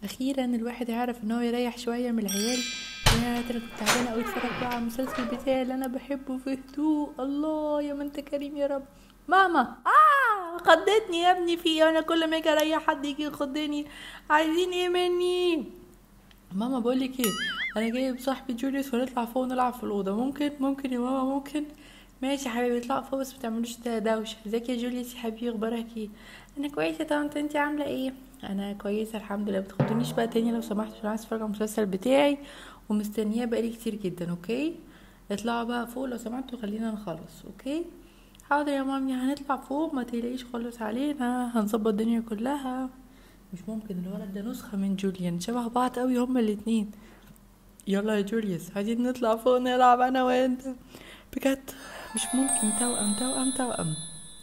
اخيرا الواحد يعرف ان هو يريح شويه من العيال يا ترى كنت تعبانه قوي اتفرج بقى على المسلسل بتاعي اللي انا بحبه في هدوء الله يا ما انت كريم يا رب ماما اه خضتني يا ابني في انا كل ما اجي اريح حد يجي يخضني عايزين ايه مني ماما بقول لك ايه انا جايب صاحبي جوليوس ونطلع فوق نلعب في الاوضه ممكن ممكن يا ماما ممكن ماشي يا حبيبي اطلع فوق بس متعملوش ده دوشه ازيك يا جوليوس يا حبيبي اخبارك ايه انا كويسه طنط انتي عامله ايه انا كويسه الحمد لله بتاخدونيش بقى تاني لو سمحت عشان عايزه اتفرج على المسلسل بتاعي ومستنياه بقالي كتير جدا اوكي اطلعوا بقى فوق لو سمحتوا خلينا نخلص اوكي حاضر يا مامي هنطلع فوق ما تقلقيش خالص علينا هنظبط الدنيا كلها مش ممكن الولد ده نسخة من جوليان شبه بعض قوي هما الاتنين يلا يا جوليوس عايزين نطلع فوق نلعب انا وانت بجد مش ممكن توأم توأم توأم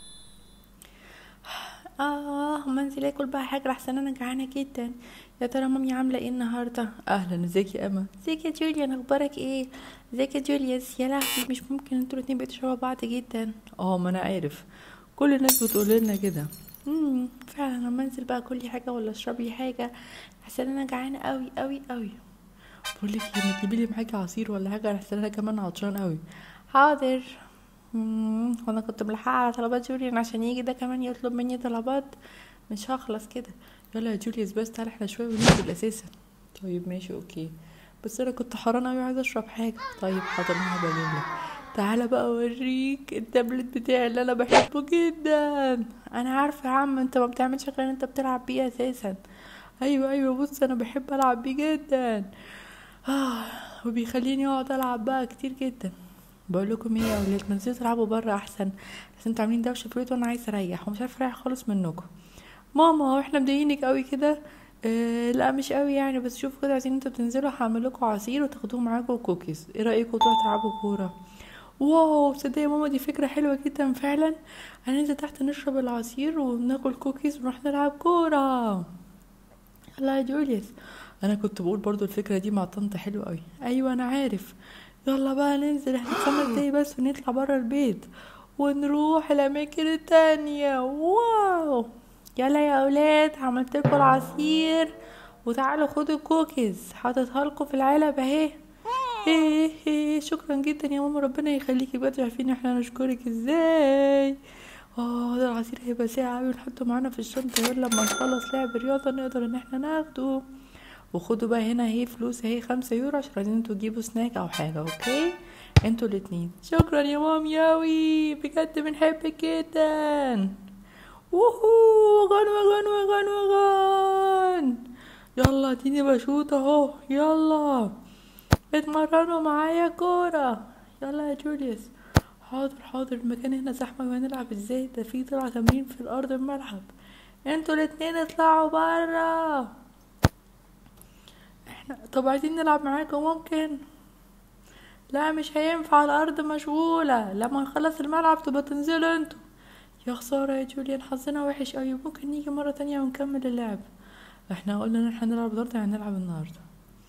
اه ما انزل اكل بقى حاجه احسن انا جعانه جدا يا ترى مامي عامله ايه النهارده اهلا ازيك يا اما ازيك يا جوليان اخبارك ايه ازيك يا جوليوس يا لهوي مش ممكن انتوا الاتنين بقيتوا شبه بعض جدا اه ما انا عارف كل الناس بتقول لنا كده امم فعلا لما انزل بقى كلي حاجه ولا اشرب لي حاجه احسن انا جعانه قوي قوي قوي بقول لك ايه ما تجيبي لي معاكي عصير ولا حاجه احسن انا كمان عطشان قوي حاضر مم، وانا كنت ملحقه على طلبات جوليان عشان يجي ده كمان يطلب مني طلبات مش هخلص كده يلا يا جوليوس بس تعالى احنا شويه وننزل اساسا طيب ماشي اوكي بس انا كنت حرانه قوي عايزه اشرب حاجه طيب حاضر انا هبقى اجيب لك تعالى بقى اوريك التابلت بتاعي اللي انا بحبه جدا انا عارفه يا عم انت ما بتعملش غير ان انت بتلعب بيه اساسا ايوه ايوه بص انا بحب العب بيه جدا آه وبيخليني اقعد العب بقى كتير جدا بقول لكم ايه يا اولاد ما تنزلوا تلعبوا بره احسن بس انتوا عاملين دوشه في البيت وانا عايزه اريح ومش عارفه اريح خالص منكم ماما هو احنا مضايقينك قوي كده آه لا مش قوي يعني بس شوفوا كده عايزين انتوا تنزلوا هعمل لكم عصير وتاخدوه معاكم كوكيز ايه رايكم تروحوا تلعبوا كوره واو تصدقي يا ماما دي فكره حلوه جدا فعلا هننزل تحت نشرب العصير وناكل كوكيز ونروح نلعب كوره يلا يا جوليس انا كنت بقول برضو الفكره دي مع طنط حلوه قوي ايوه انا عارف يلا بقى ننزل احنا خمس دقايق بس ونطلع برا البيت ونروح الاماكن التانية واو يلا يا اولاد عملت لكم العصير وتعالوا خدوا الكوكيز حاططها لكم في العلب اهي ايه ايه شكرا جدا يا ماما ربنا يخليكي بجد عارفين احنا نشكرك ازاي اه ده العصير هيبقى ساعة اوي نحطه معانا في الشنطة غير لما نخلص لعب رياضة نقدر ان احنا ناخده وخدوا بقى هنا اهي فلوس اهي خمسة يورو عشان عايزين انتوا تجيبوا سناك او حاجة اوكي انتوا الاتنين شكرا يا مامي اوي بجد بنحبك جدا ووهو غنوة غنوة غنوة غن يلا اديني بشوط اهو يلا اتمرنوا معايا كورة يلا يا جوليوس حاضر حاضر المكان هنا زحمة وهنلعب ازاي ده في طلع تمرين في الارض الملعب انتوا الاتنين اطلعوا برا احنا طب عايزين نلعب معاكم ممكن لا مش هينفع الارض مشغولة لما نخلص الملعب تبقى تنزلوا انتوا يا خسارة يا جوليان حظنا وحش اوي ممكن نيجي مرة تانية ونكمل اللعب احنا قلنا ان احنا نلعب النهاردة يعني هنلعب النهاردة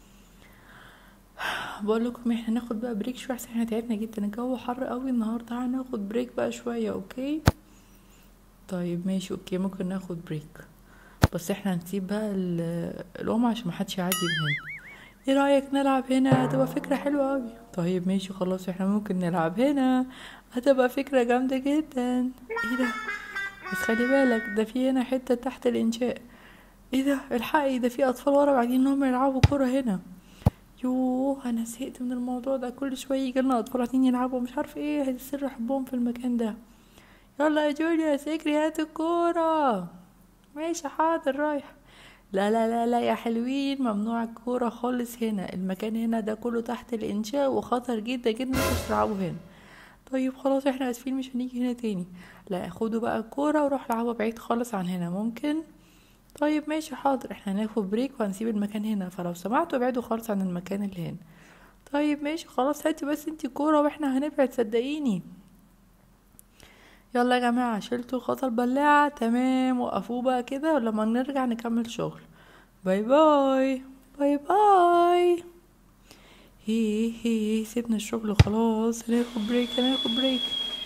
بقول لكم احنا ناخد بقى بريك شويه عشان احنا تعبنا جدا الجو حر قوي النهارده هناخد بريك بقى شويه اوكي طيب ماشي اوكي ممكن ناخد بريك بس احنا هنسيب بقى ال- القمع عشان محدش يعدي من هنا ايه رايك نلعب هنا هتبقى فكره حلوه قوي طيب ماشي خلاص احنا ممكن نلعب هنا هتبقى فكره جامده جدا ايه ده بس خلي بالك ده في هنا حته تحت الانشاء ايه ده الحقي ده في اطفال ورا بعدين انهم يلعبوا كوره هنا يوه انا زهقت من الموضوع ده كل شويه يجي لنا اطفال عايزين يلعبوا مش عارفه ايه سر حبهم في المكان ده يلا يا جوليوس اجري هات الكوره ماشي حاضر رايح لا لا لا لا يا حلوين ممنوع الكوره خالص هنا المكان هنا ده كله تحت الانشاء وخطر جدا جدا انتوا تلعبوا هنا طيب خلاص احنا اسفين مش هنيجي هنا تاني لا خدوا بقى الكوره وروح لعبوا بعيد خالص عن هنا ممكن طيب ماشي حاضر احنا هناخد بريك وهنسيب المكان هنا فلو سمحتوا ابعدوا خالص عن المكان اللي هنا طيب ماشي خلاص هاتي بس انتي كورة واحنا هنبعد صدقيني يلا يا جماعة شلتوا الخطا البلاعة تمام وقفوه بقى كده ولما نرجع نكمل شغل باي باي باي باي هي هي سيبنا الشغل خلاص هناخد بريك هناخد بريك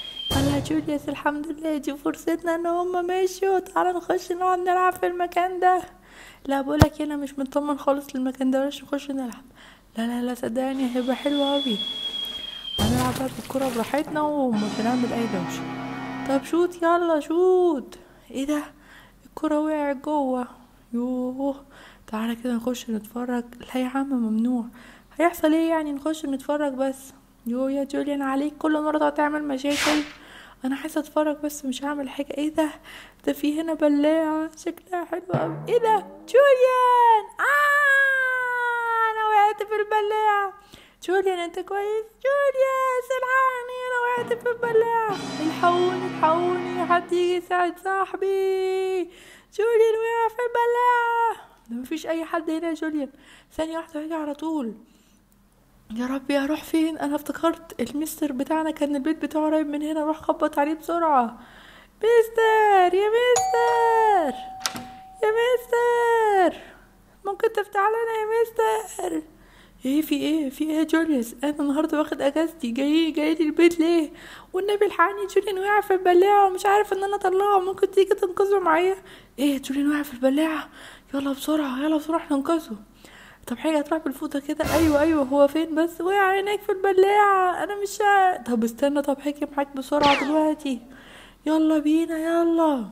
يلا يا جوليوس الحمد لله دي فرصتنا ان هما مشوا تعالى نخش نقعد نلعب في المكان ده لا بقولك انا مش مطمن خالص للمكان ده بلاش نخش نلعب لا لا لا صدقني هيبقى حلو اوي هنلعب بقى بالكرة براحتنا ومش هنعمل اي دوشة طب شوت يلا شوت ايه ده الكرة وقعت جوه يوه تعالى كده نخش نتفرج لا يا عم ممنوع هيحصل ايه يعني نخش نتفرج بس يو يا جوليان عليك كل مرة تقعد تعمل مشاكل انا عايزة اتفرج بس مش هعمل حاجة ايه ده ده في هنا بلاعة شكلها حلو اوي ايه ده جوليان آه انا وقعت في البلاعة جوليان انت كويس جوليان الحقني انا وقعت في البلاعة الحقوني الحقوني حد يجي يساعد صاحبي جوليان وقع في البلاعة ده مفيش اي حد هنا يا جوليان ثانية واحدة هاجي على طول يا ربي اروح فين انا افتكرت المستر بتاعنا كان البيت بتاعه قريب من هنا اروح اخبط عليه بسرعة مستر يا مستر يا مستر ممكن تفتح لنا يا مستر ايه في ايه في ايه يا جوليوس انا النهارده واخد اجازتي جاي جاي لي البيت ليه والنبي الحقني جوليان وقع في البلاعه ومش عارف ان انا اطلعه ممكن تيجي تنقذه معايا ايه جوليان وقع في البلاعه يلا بسرعه يلا بسرعه ننقذه طب حاجه هتروح بالفوطه كده ايوه ايوه هو فين بس وقع هناك في البلاعه انا مش عارف. طب استنى طب حكي معاك بسرعه دلوقتي يلا بينا يلا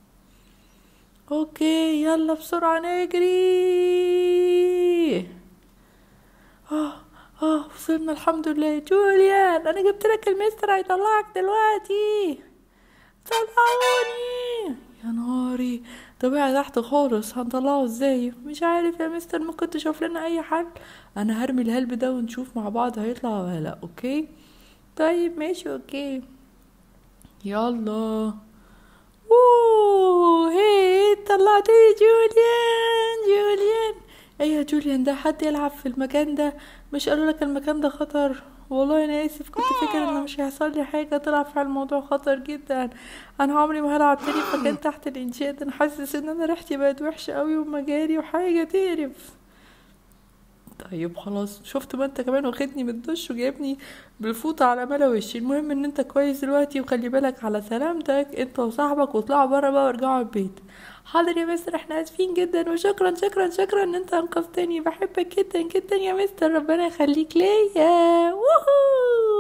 اوكي يلا بسرعه نجري اه اه وصلنا الحمد لله جوليان انا جبت لك المستر هيطلعك دلوقتي طلعوني يا نهاري ده وقع تحت خالص هنطلعه ازاي مش عارف يا مستر ممكن تشوف لنا اي حل انا هرمي الهلب ده ونشوف مع بعض هيطلع ولا لا اوكي طيب ماشي اوكي يلا اوه هي طلعتني جوليان جوليان ايه يا جوليان ده حد يلعب في المكان ده مش قالوا لك المكان ده خطر والله انا اسف كنت فاكر ان مش هيحصل لي حاجه طلع فعلا الموضوع خطر جدا انا عمري ما هلعب تاني في مكان تحت الانشاء ده انا حاسس ان انا ريحتي بقت وحشه قوي ومجاري وحاجه تقرف طيب خلاص شفت ما انت كمان واخدني من الدش وجايبني بالفوطة على ملا وشي المهم ان انت كويس دلوقتي وخلي بالك على سلامتك انت وصاحبك واطلعوا بره بقى وارجعوا البيت حاضر يا مستر احنا اسفين جدا وشكرا شكرا شكرا ان انت انقذتني بحبك جدا جدا يا مستر ربنا يخليك ليا ووهو